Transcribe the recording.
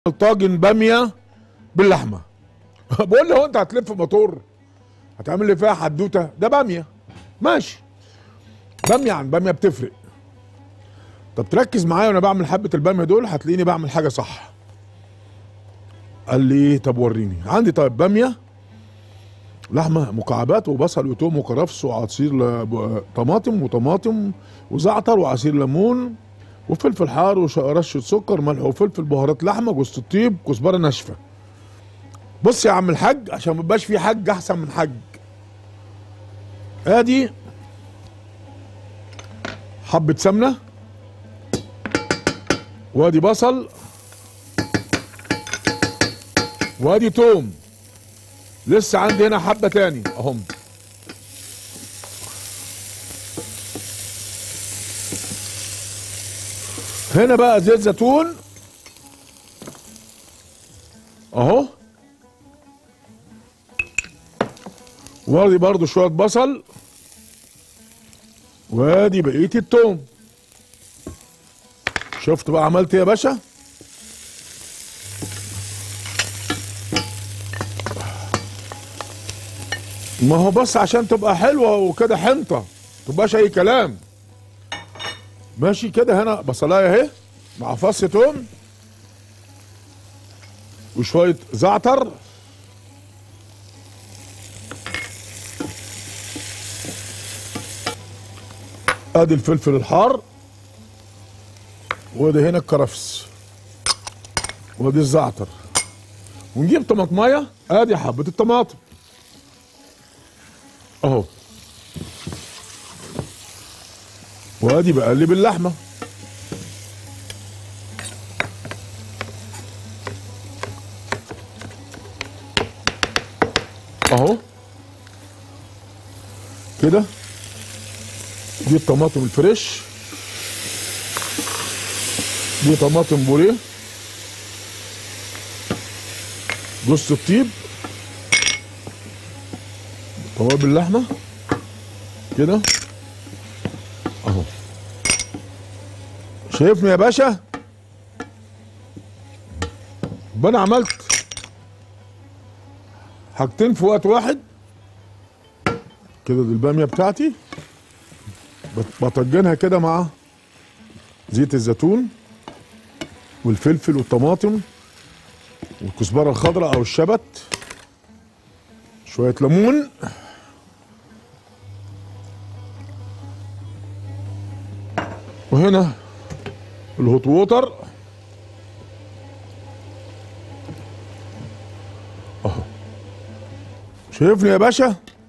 طاجن باميه باللحمه بقول له هو انت هتلف موتور هتعمل لي فيها حدوته ده باميه ماشي باميه عن باميه بتفرق طب تركز معايا وانا بعمل حبه الباميه دول هتلاقيني بعمل حاجه صح قال لي طب وريني عندي طيب باميه لحمه مكعبات وبصل وتوم وكرفس وعصير ل- طماطم وطماطم وزعتر وعصير ليمون وفلفل حار ورشه سكر ملح وفلفل بهارات لحمه جوز الطيب كزبره ناشفه بص يا عم الحاج عشان ما يبقاش في حاج احسن من حاج ادي حبه سمنه وادي بصل وادي توم لسه عندي هنا حبه تاني اهم هنا بقى زيت زيتون اهو وادي برضو شويه بصل وادي بقيه التوم شفت بقى عملت ايه يا باشا ما هو بس عشان تبقى حلوه وكده حنطه تبقاش اي كلام ماشي كده هنا بصلايه اهي مع فص توم وشويه زعتر ادي الفلفل الحار وادي هنا الكرفس وادي الزعتر ونجيب طماطمايه ادي حبه الطماطم اهو وادي بقلب اللحمه اهو كده دي الطماطم الفريش دي طماطم بوريه جوز الطيب توابل اللحمه كده اهو شايفني يا باشا يبقى انا عملت حاجتين في وقت واحد كده دي الباميه بتاعتي بط- بطجنها كده مع زيت الزيتون والفلفل والطماطم والكزبره الخضراء او الشبت شويه ليمون وهنا الهوت ووتر اهو شايفني يا باشا